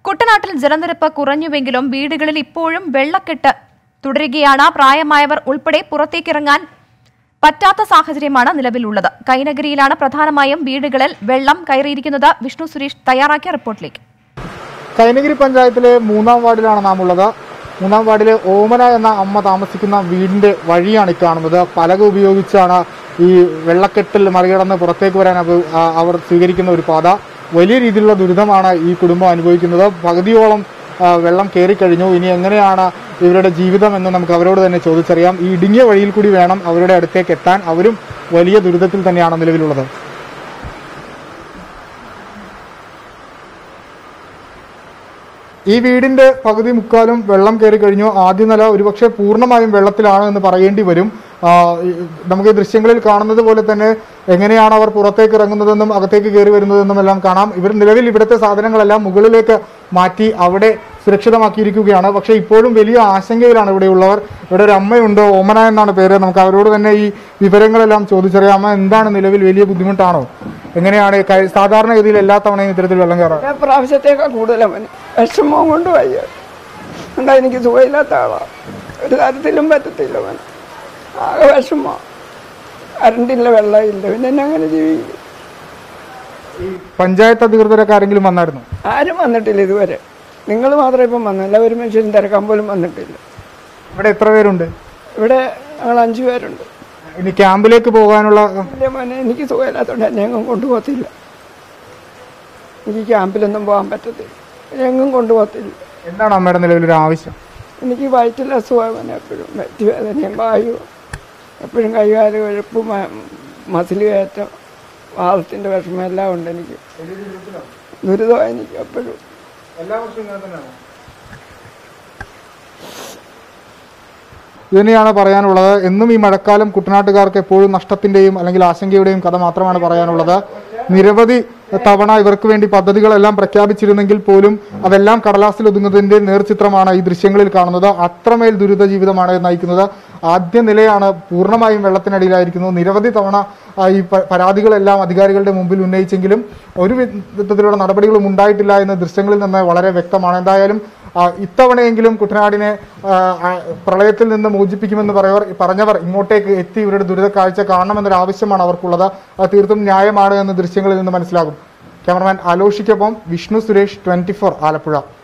കുട്ടനാട്ടിൽ ജലനിരപ്പ് കുറഞ്ഞുവെങ്കിലും വീടുകളിൽ ഇപ്പോഴും വെള്ളക്കെട്ട് തുടരുകയാണ് പ്രായമായവർ ഉൾപ്പെടെ പുറത്തേക്കിറങ്ങാൻ പറ്റാത്ത സാഹചര്യമാണ് നിലവിലുള്ളത് കൈനഗരിയിലാണ് പ്രധാനമായും വീടുകളിൽ വെള്ളം കയറിയിരിക്കുന്നത് വിഷ്ണു സുരേഷ് തയ്യാറാക്കിയ റിപ്പോർട്ടിലേക്ക് കൈനഗിരി പഞ്ചായത്തിലെ മൂന്നാം വാർഡിലാണ് നാം ഉള്ളത് മൂന്നാം വാർഡിലെ ഓമന എന്ന അമ്മ താമസിക്കുന്ന വീടിന്റെ വഴിയാണ് ഈ കാണുന്നത് പലക ഉപയോഗിച്ചാണ് ഈ വെള്ളക്കെട്ടിൽ മറികടന്ന് പുറത്തേക്ക് വരാൻ അവ- ആ- അവർ സ്വീകരിക്കുന്ന ഒരു പാത വലിയ രീതിയിലുള്ള ദുരിതമാണ് ഈ കുടുംബം അനുഭവിക്കുന്നത് പകുതിയോളം ആ, വെള്ളം കയറിക്കഴിഞ്ഞു ഇനി എങ്ങനെയാണ് ഇവരുടെ ജീവിതം എന്ന് നമുക്ക് അവരോട് തന്നെ ചോദിച്ചറിയാം ഈ ഇടുങ്ങിയ വഴിയിൽ കൂടി വേണം അവരുടെ അടുത്തേക്ക് എത്താൻ അവരും വലിയ ദുരിതത്തിൽ തന്നെയാണ് നിലവിലുള്ളത് ഈ വീടിന്റെ പകുതി മുക്കാലും വെള്ളം കയറി കഴിഞ്ഞു ആദ്യ നില ഒരുപക്ഷെ പൂർണ്ണമായും വെള്ളത്തിലാണ് എന്ന് പറയേണ്ടി വരും ആ, ഈ നമുക്ക് ഈ ദൃശ്യങ്ങളിൽ കാണുന്നത് പോലെ തന്നെ എങ്ങനെയാണ് അവർ പുറത്തേക്ക് ഇറങ്ങുന്നതെന്നും അകത്തേക്ക് കയറി വരുന്നതെന്നും എല്ലാം കാണാം ഇവർ നിലവിൽ ഇവിടുത്തെ സാധനങ്ങളെല്ലാം മുകളിലേക്ക് മാറ്റി അവിടെ സുരക്ഷിതമാക്കിയിരിക്കുകയാണ് പക്ഷേ ഇപ്പോഴും വലിയ ആശങ്കയിലാണ് ഇവിടെയുള്ളവർ ഇവിടെ ഒരു അമ്മയുണ്ട് ഓമന എന്നാണ് പേര് നമുക്ക് അവരോട് തന്നെ ഈ വിവരങ്ങളെല്ലാം ചോദിച്ചറിയാം അമ്മ എന്താണ് നിലവിൽ വലിയ ബുദ്ധിമുട്ടാണോ എങ്ങനെയാണ് കഴി- സാധാരണഗതിയിൽ എല്ലാ തവണയും ഇത്തരത്തിൽ വെള്ളം കയറാറ് ഞാൻ പ്രാവശ്യത്തേക്കാൾ കൂടുതലവന് വിഷമം കൊണ്ട് വയ്യ എന്താ എനിക്ക് സുഖമില്ലാത്ത ആളാ ഒരു തരത്തിലും പറ്റത്തില്ല അവൻ ആകെ വിഷമോ കറണ്ടില്ല വെള്ളമില്ല പിന്നെ എന്നെ അങ്ങനെ ജീവിക്കും പഞ്ചായത്ത് അധികൃതരൊക്കെ ആരെങ്കിലും വന്നായിരുന്നു ആരും വന്നിട്ടില്ല ഇതുവരെ നിങ്ങൾ മാത്രമേ ഇപ്പം വന്നില്ല ഒരു മനുഷ്യൻ തിരക്കാൻ പോലും വന്നിട്ടില്ല ഇവിടെ എത്ര പേരുണ്ട് ഇവിടെ ഞങ്ങൾ അഞ്ചു പേരുണ്ട് ഇനി ക്യാമ്പിലേക്ക് പോകാനുള്ള ഇല്ല മോനെ എനിക്ക് സുഖമില്ലാത്തതുകൊണ്ട് എന്നെ എങ്ങും കൊണ്ടുപോകത്തില്ല എനിക്ക് ക്യാമ്പിലൊന്നും പോകാൻ പറ്റത്തില്ല എന്നെ എങ്ങും കൊണ്ടുപോകത്തില്ല എന്താണ് അമ്മയുടെ നിലവിലൊരു ആവശ്യം എനിക്ക് വയറ്റിൽ അസുഖമാണ് എപ്പോഴും വയറ്റുവേദനയും വായു എപ്പോഴും കൈകാല് കൊഴുപ്പ് മസിൽ കയറ്റം വാദത്തിൻ്റെ വിഷമം എല്ലാം ഉണ്ട് എനിക്ക് ദുരിതമാണ് എനിക്ക് എപ്പോഴും ഇതുതന്നെയാണ് പറയാനുള്ളത് എന്നും ഈ മഴക്കാലം കുട്ടനാട്ടുകാർക്ക് എപ്പോഴും നഷ്ടത്തിന്റെയും അല്ലെങ്കിൽ ആശങ്കയുടെയും കഥ മാത്രമാണ് പറയാനുള്ളത് നിരവധി തവണ ഇവർക്ക് വേണ്ടി പദ്ധതികളെല്ലാം പ്രഖ്യാപിച്ചിരുന്നെങ്കിൽ പോലും അതെല്ലാം കടലാസിൽ ഒതുങ്ങുന്നതിന്റെ നേർചിത്രമാണ് ഈ ദൃശ്യങ്ങളിൽ കാണുന്നത് അത്രമേൽ ദുരിത ജീവിതമാണ് നയിക്കുന്നത് ആദ്യ നിലയാണ് പൂർണ്ണമായും വെള്ളത്തിനടിയിലായിരിക്കുന്നത് നിരവധി തവണ ആ, ഈ പ- പരാതികളെല്ലാം അധികാരികളുടെ മുമ്പിൽ ഉന്നയിച്ചെങ്കിലും ഒരു വിധത്തിലുള്ള നടപടികളും ഉണ്ടായിട്ടില്ല എന്ന് ദൃശ്യങ്ങളിൽ നിന്ന് വളരെ വ്യക്തമാണ് എന്തായാലും ആ, ഇത്തവണയെങ്കിലും കുട്ടനാടിനെ ആ, ആ, പ്രളയത്തിൽ നിന്ന് മോചിപ്പിക്കുമെന്ന് പറയവർ പറഞ്ഞവർ ഇങ്ങോട്ടേക്ക് എത്തി ഇവരുടെ ദുരിത കാഴ്ച കാണണമെന്നൊരു ആവശ്യമാണ് അവർക്കുള്ളത് അത് തീർത്തും ന്യായമാണ് എന്ന് ദൃശ്യങ്ങളിൽ നിന്ന് മനസ്സിലാകും ക്യാമറമാൻ അലോഷിക്കൊപ്പം വിഷ്ണു സുരേഷ് ട്വന്റി ആലപ്പുഴ